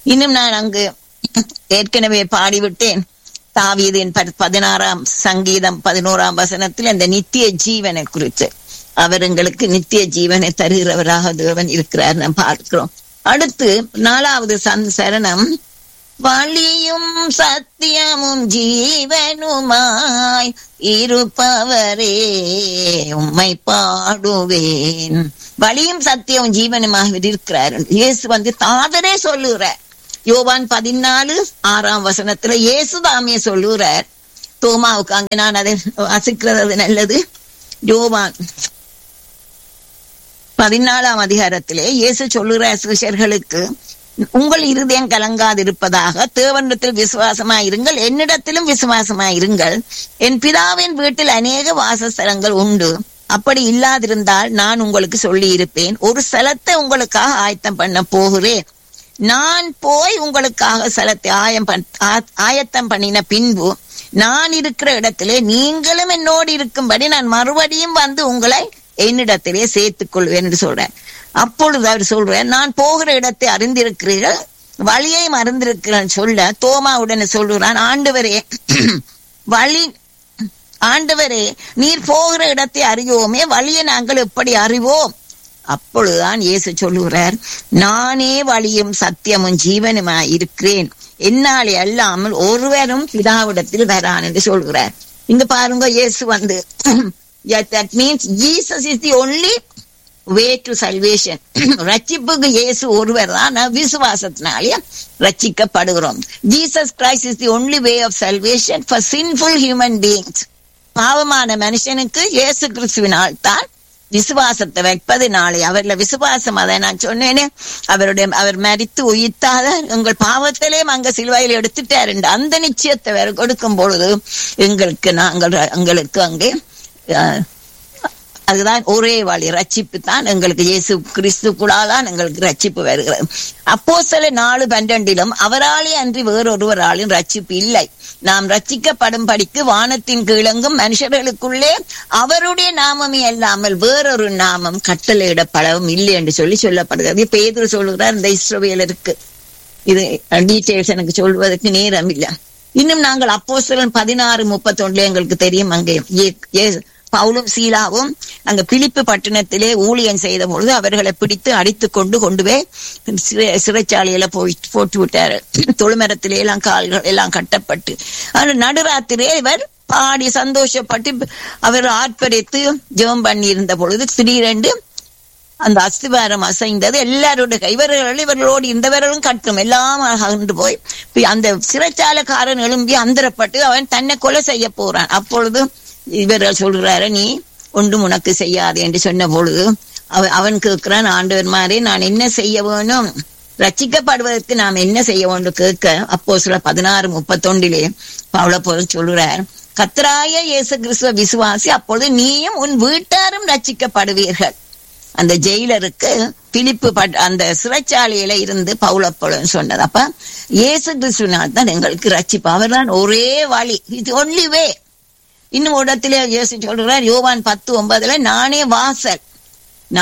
இன்னும் நான் அங்கு ஏற்கனவே பாடிவிட்டேன் தாவீதின் ப- பதினாறாம் சங்கீதம் பதினோராம் வசனத்தில் அந்த நித்திய ஜீவனை குறித்து அவர் எங்களுக்கு நித்திய ஜீவனை தருகிறவராக தேவன் இருக்கிறார் நாம் பார்க்கிறோம் அடுத்து நாலாவது சந் சரணம் வழியும் சத்தியமும் ஜீவனுமாய் இருப்பவரே உம்மை பாடுவேன் வழியும் சத்தியமும் ஜீவனுமாக இருக்கிறார் இயேசு வந்து தாதரே சொல்லுகிறார் யோவான் பதினாலு ஆறாம் வசனத்துல இயேசு தாமே சொல்லுகிறார் தோமாவுக்கு அங்க நான் அதை வாசிக்கிறது நல்லது யோவான் பதினாலாம் அதிகாரத்திலே இயேசு சொல்லுகிற சிஷர்களுக்கு உங்கள் இருதயம் கலங்காதிருப்பதாக தேவனிடத்தில் விசுவாசமாயிருங்கள் என்னிடத்திலும் விசுவாசமாயிருங்கள் என் பிதாவின் வீட்டில் அநேக வாசஸ்தலங்கள் உண்டு அப்படி இல்லாதிருந்தால் நான் உங்களுக்கு சொல்லி இருப்பேன் ஒரு ஸ்தலத்தை உங்களுக்காக ஆயத்தம் பண்ண போகிறேன் நான் போய் உங்களுக்காக ஸ்தலத்தை ஆயம் பண்- ஆ- ஆயத்தம் பண்ணின பின்பு நான் இருக்கிற இடத்திலே நீங்களும் என்னோடு இருக்கும்படி நான் மறுபடியும் வந்து உங்களை என்னிடத்திலே சேர்த்துக் கொள்வேன் என்று சொல்றேன் அப்பொழுது அவர் சொல்றேன் நான் போகிற இடத்தை அறிந்திருக்கிறீர்கள் வழியையும் அறிந்திருக்கிறேன் சொல்ல தோமா உடனே சொல்லுகிறான் ஆண்டவரே வழி ஆண்டவரே நீர் போகிற இடத்தை அறியோமே வழியை நாங்கள் எப்படி அறிவோம் அப்பொழுதுதான் இயேசு சொல்லுகிறார் நானே வழியும் சத்தியமும் ஜீவனுமாய் இருக்கிறேன் என்னாலே அல்லாமல் ஒருவரும் பிதாவிடத்தில் வரான் என்று சொல்கிறார் இங்க பாருங்க இயேசு வந்து that means Jesus is the only way to salvation ரட்சிப்புக்கு இயேசு ஒருவர் தான் விசுவாசத்தினாலே ரட்சிக்கப்படுகிறோம் Jesus Christ is the only way of salvation for sinful human beings பாவமான மனுஷனுக்கு இயேசு கிறிஸ்துவினால் தான் விசுவாசத்தை வைப்பதினாலே அவர்ல விசுவாசம் அதை நான் சொன்னேனே அவருடைய அவர் மரித்து உயிர்த்தாத உங்கள் பாவத்திலே அங்க சிலுவையில் எடுத்துட்டாரு அந்த நிச்சயத்தை வேற கொடுக்கும் பொழுது எங்களுக்கு நாங்கள் எங்களுக்கு அங்கே அஹ், அதுதான் ஒரே வழி ரட்சிப்பு தான் எங்களுக்கு இயேசு கிறிஸ்துக்குள்ளாதான் எங்களுக்கு ரட்சிப்பு வருகிறது அப்போ சில நாலு பன்னெண்டிலும் அவராலே அன்றி வேறொருவராலும் ரட்சிப்பு இல்லை நாம் ரட்சிக்கப்படும் படிக்கு வானத்தின் கீழங்கும் மனுஷர்களுக்குள்ளே அவருடைய நாமமே அல்லாமல் வேறொரு நாமம் கட்டளையிடப்படவும் இல்லை என்று சொல்லி சொல்லப்படுகிறது பேதுரு சொல்லுகிறார் இந்த இஸ்ரோவியலருக்கு இது டீட்டெயில்ஸ் எனக்கு சொல்வதற்கு நேரம் இல்லை இன்னும் நாங்கள் அப்போஸ்தலன் பதினாறு முப்பத்தொன்னுல எங்களுக்கு தெரியும் அங்கே ஏ- ஏ- பவுலும் சீலாவும் அங்க பிலிப்பு பட்டணத்திலே ஊழியம் செய்த பொழுது அவர்களை பிடித்து அடித்து கொண்டு கொண்டு போய் சிறை- சிறைச்சாலையில போய் போட்டு விட்டாரு தொழுமரத்திலே எல்லாம் கால்கள் எல்லாம் கட்டப்பட்டு ஆனா நடுராத்திரியே இவர் பாடி சந்தோஷப்பட்டு அவர் ஆர்ப்பரித்து ஜெபம் பண்ணி இருந்த பொழுது திடீரென்று அந்த அஸ்திவாரம் அசைந்தது எல்லாருடைய கை- இவர்கள் இவர்களோடு இருந்தவர்களும் கட்டும் எல்லாம் அகன்று போய் இப்ப அந்த சிறைச்சாலைக்காரன் எழும்பி அந்தரப்பட்டு அவன் தன்னை கொலை செய்ய போறான் அப்பொழுது இவர்கள் சொல்கிறாரு நீ ஒன்றும் உனக்கு செய்யாது என்று சொன்ன பொழுது அவ- அவன் கேட்கிறான் ஆண்டவர் மாதிரி நான் என்ன செய்ய வேணும் ரட்சிக்கப்படுவதற்கு நாம் என்ன செய்ய வேண்டும் கேட்க அப்போ சில பதினாறு முப்பத்தொண்டிலே பவுல போல சொல்கிறார் கத்ராய இயேசு கிறிஸ்துவ விசுவாசி அப்பொழுது நீயும் உன் வீட்டாரும் ரட்சிக்கப்படுவீர்கள் அந்த ஜெயிலருக்கு பிலிப்பு பட்- அந்த சிறைச்சாலையில இருந்து பவுலப்பொழுன்னு சொன்னது அப்ப இயேசு கிறிஸ்துவினால் தான் எங்களுக்கு ரட்சிப்பு அவர்தான் ஒரே வழி இது ஒன்லி வே இன்னும் ஒரு இடத்திலே இயேசு சொல்கிறார் யோவான் பத்து ஒன்பதுல நானே வாசல்